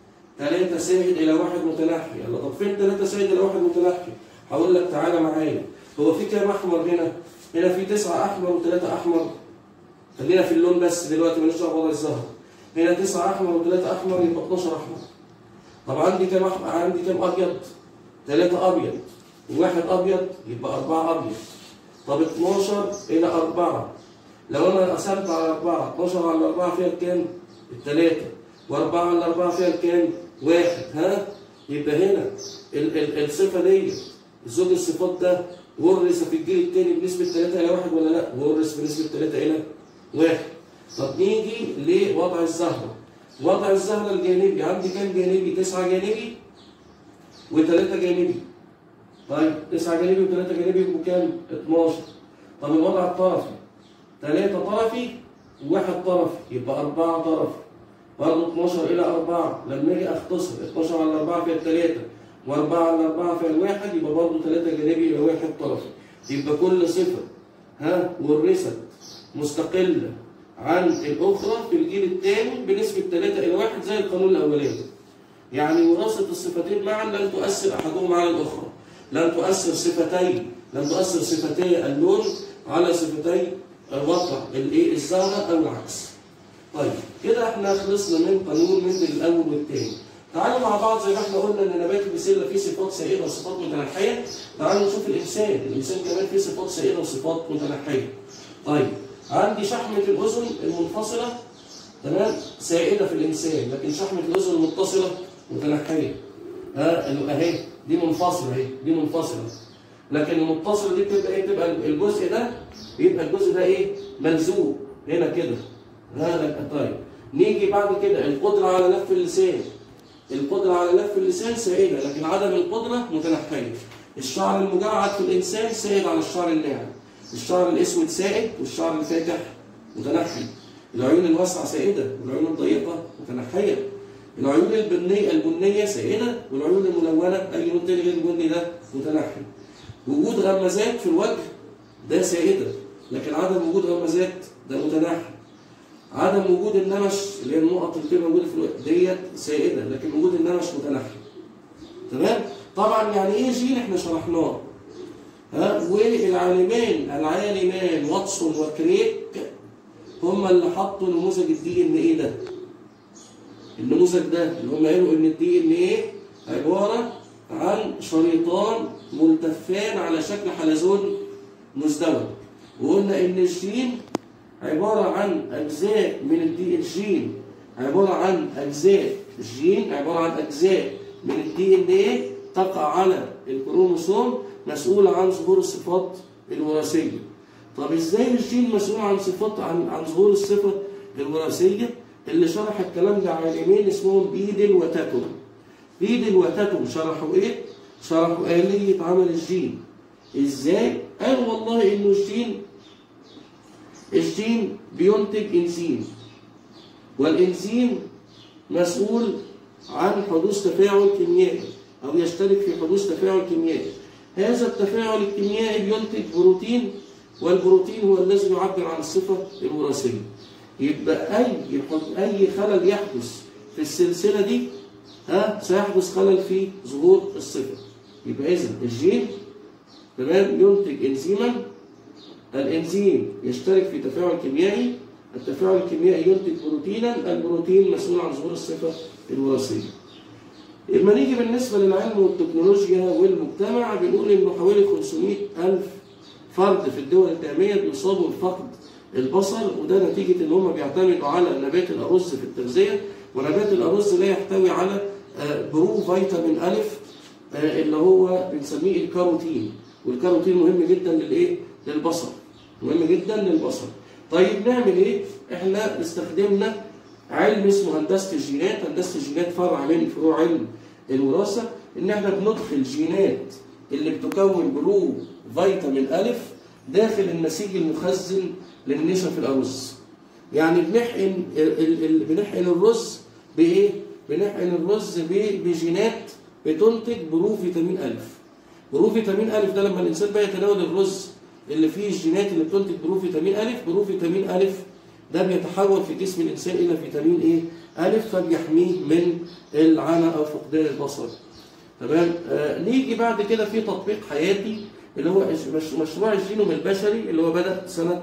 [SPEAKER 1] 3 سائد إلى 1 متنحي يلا طب فين 3 سائد إلى 1 متنحي؟ هقول لك تعالى معايا هو في كام أحمر هنا؟ هنا في 9 أحمر وثلاثة أحمر خلينا في اللون بس دلوقتي ماليش دعوة بوضع الزهر هنا 9 أحمر وثلاثة أحمر يبقى 12 أحمر طب عندي كام أحمر؟ عندي كام أبيض؟ ثلاثة أبيض وواحد أبيض يبقى أربعة أبيض طب 12 إلى 4 لو أنا قسمت على 4 12 على 4 فيها كام؟ الثلاثة و4 على 4 فيها كام؟ واحد ها؟ يبقى هنا ال ال الصفة دي زوج الصفات ده ورث في الجيل الثاني بنسبة 3 إلى 1 ولا لا؟ ورث بنسبة 3 إلى 1 طب نيجي لوضع الزهرة وضع الزهرة الجانبي عندي كام جانبي؟ 9 جانبي وثلاثة جانبي طيب 9 جانبي وثلاثة جانبي يبقوا كام؟ 12 طب الوضع الطرفي ثلاثة طرفي وواحد طرفي يبقى أربعة طرفي برضه 12 إلى 4 لما أجي أختصر 12 على 4 فيها الثلاثة و4 على 4 فيها الواحد يبقى برضه 3 جانبي إلى واحد طرفي يبقى كل صفة ها ورثت مستقلة عن الأخرى في الجيل الثاني بنسبة 3 إلى 1 زي القانون الأولاني يعني وراثة الصفتين معا لن تؤثر أحدهما على الأخرى لن تؤثر صفتين لن تؤثر صفتي اللون على صفتي الوضع الايه الزهرة أو العكس طيب كده احنا خلصنا من قانون مندل الأول والثاني تعالوا مع بعض زي ما احنا قلنا ان نبات البسله فيه صفات سائده وصفات متنحيه تعالوا نشوف الانسان الانسان كمان فيه صفات سائده وصفات متنحيه طيب عندي شحمه الاذن المنفصله تمام سائده في الانسان لكن شحمه الاذن المتصله متنحيه ها اهي دي منفصله اهي دي منفصله لكن المتصله دي بتبقى ايه بتبقى الجزء ده بيبقى الجزء ده ايه ملزوق هنا كده ها طيب نيجي بعد كده القدره على لف اللسان القدرة على لف اللسان سائدة لكن عدم القدرة متنحية الشعر المجعد في الإنسان سائد على الشعر الناعم الشعر الأسود سائد والشعر الفاتح متنحي العيون الواسعة سائدة والعيون الضيقة متنحية العيون البنية البنية سائدة والعيون الملونة أي لون تاني غير البني ده متنحي وجود غمازات في الوجه ده سائدة لكن عدم وجود غمازات ده متناحي عدم وجود النمش اللي هي النقط اللي بتبقى موجوده في الوقت ديت سائده لكن وجود النمش متناحي تمام طبعا يعني ايه جين احنا شرحناه ها والعالمين العالمان واتسون وكريك هم اللي حطوا نموذج الدي ان ايه ده النموذج ده اللي هم قالوا ان الدي ان ايه عباره عن شريطان ملتفان على شكل حلزون مزدوج وقلنا ان الجين عباره عن اجزاء من الدي الجين عباره عن اجزاء الجين عباره عن اجزاء من الدي ان ايه تقع على الكروموسوم مسؤول عن ظهور الصفات الوراثيه طب ازاي الجين مسؤول عن صفات عن عن ظهور الصفه الوراثيه اللي شرح الكلام ده عالمين اسمهم بيدل وتاتوم بيدل وتاتوم شرحوا ايه شرحوا آلية عمل الجين ازاي قال والله انه الجين الجين بينتج انزيم والانزيم مسؤول عن حدوث تفاعل كيميائي او يشترك في حدوث تفاعل كيميائي هذا التفاعل الكيميائي بينتج بروتين والبروتين هو الذي يعبر عن الصفه الوراثيه يبقى اي اي خلل يحدث في السلسله دي ها سيحدث خلل في ظهور الصفه يبقى اذا الجين تمام ينتج انزيما الانزيم يشترك في تفاعل كيميائي التفاعل الكيميائي ينتج بروتينا البروتين مسؤول عن ظهور الصفه الوراثيه لما نيجي بالنسبه للعلم والتكنولوجيا والمجتمع بنقول انه حوالي 500 الف فرد في الدول الناميه بيصابوا بفقد البصر وده نتيجه ان هم بيعتمدوا على نبات الارز في التغذيه ونبات الارز لا يحتوي على برو فيتامين الف اللي هو بنسميه الكاروتين والكاروتين مهم جدا للايه؟ للبصر مهم جدا للبصر طيب نعمل ايه؟ احنا استخدمنا علم اسمه هندسه الجينات، هندسه الجينات فرع من فروع علم الوراثه ان احنا بندخل جينات اللي بتكون برو فيتامين الف داخل النسيج المخزن للنشا في الارز. يعني بنحقن ال ال بنحقن الرز بايه؟ بنحقن الرز بجينات بتنتج برو فيتامين الف. برو فيتامين الف ده لما الانسان بقى يتناول الرز اللي فيه الجينات اللي بتنتج برو فيتامين الف، برو فيتامين الف ده بيتحول في جسم الانسان الى فيتامين ايه؟ الف فبيحميه من العمى او فقدان البصر. تمام؟ آه نيجي بعد كده في تطبيق حياتي اللي هو مشروع الجينوم البشري اللي هو بدا سنه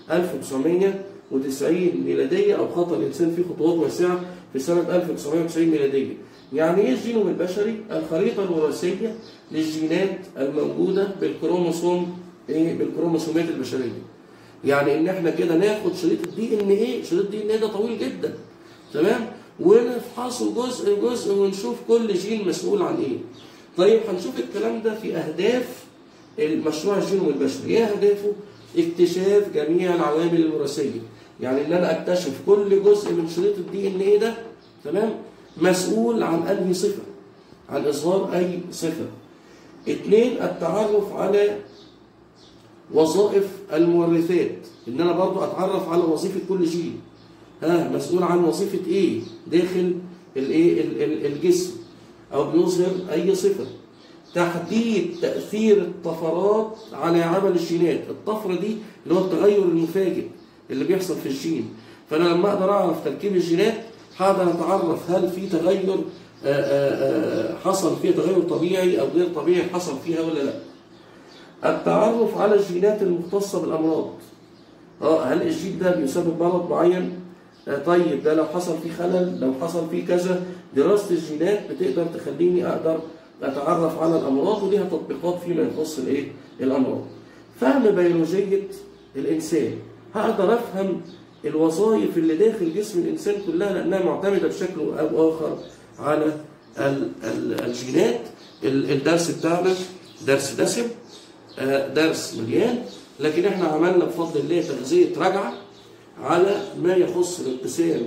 [SPEAKER 1] 1990 ميلاديه او خطى الانسان فيه خطوات واسعه في سنه 1990 ميلاديه. يعني ايه الجينوم البشري؟ الخريطه الوراثيه للجينات الموجوده بالكروموسوم ايه؟ بالكروموسومات البشريه. يعني ان احنا كده ناخد شريط الدي ان ايه شريط الدي ان ايه ده طويل جدا تمام ونفحصه جزء جزء ونشوف كل جين مسؤول عن ايه طيب هنشوف الكلام ده في اهداف المشروع الجينوم البشري ايه اهدافه اكتشاف جميع العوامل الوراثيه يعني ان انا اكتشف كل جزء من شريط الدي ان ايه ده تمام مسؤول عن انهي صفه عن اظهار اي صفه اثنين التعرف على وظائف المورثات ان انا برضو اتعرف على وظيفه كل جين ها مسؤول عن وظيفه ايه داخل الايه الجسم او بيظهر اي صفه تحديد تاثير الطفرات على عمل الجينات الطفره دي اللي هو التغير المفاجئ اللي بيحصل في الجين فانا لما اقدر اعرف تركيب الجينات هقدر اتعرف هل في تغير حصل فيه تغير طبيعي او غير طبيعي حصل فيها ولا لا التعرف على الجينات المختصة بالأمراض اه هل الجين ده بيسبب مرض معين آه طيب ده لو حصل فيه خلل لو حصل فيه كذا دراسة الجينات بتقدر تخليني أقدر أتعرف على الأمراض وليها تطبيقات فيما يخص الإيه الأمراض فهم بيولوجية الإنسان هقدر أفهم الوظائف اللي داخل جسم الإنسان كلها لأنها معتمدة بشكل أو آخر على ال ال الجينات الدرس بتاعنا درس دسم درس مليان لكن احنا عملنا بفضل الله تغذية راجعة على ما يخص الانقسام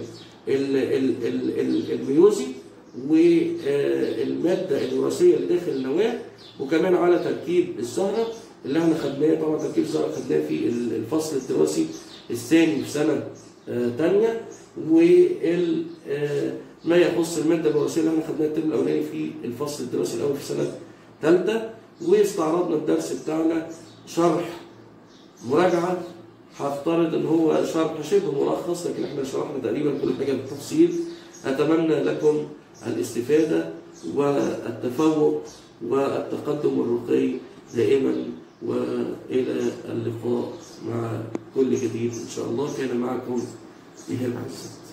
[SPEAKER 1] الميوزي والمادة الوراثية اللي داخل النواة وكمان على تركيب الزهرة اللي احنا خدناه طبعا تركيب الزهرة خدناه في الفصل الدراسي الثاني في سنة ثانية وما يخص المادة الوراثية اللي احنا خدناها الترم الأولاني في الفصل الدراسي الأول في سنة ثالثة واستعرضنا الدرس بتاعنا شرح مراجعة هفترض ان هو شرح شبه ملخص لكن احنا شرحنا تقريبا كل حاجه بالتفصيل اتمنى لكم الاستفاده والتفوق والتقدم الرقي دائما والى اللقاء مع كل جديد ان شاء الله كان معكم ايهاب عزت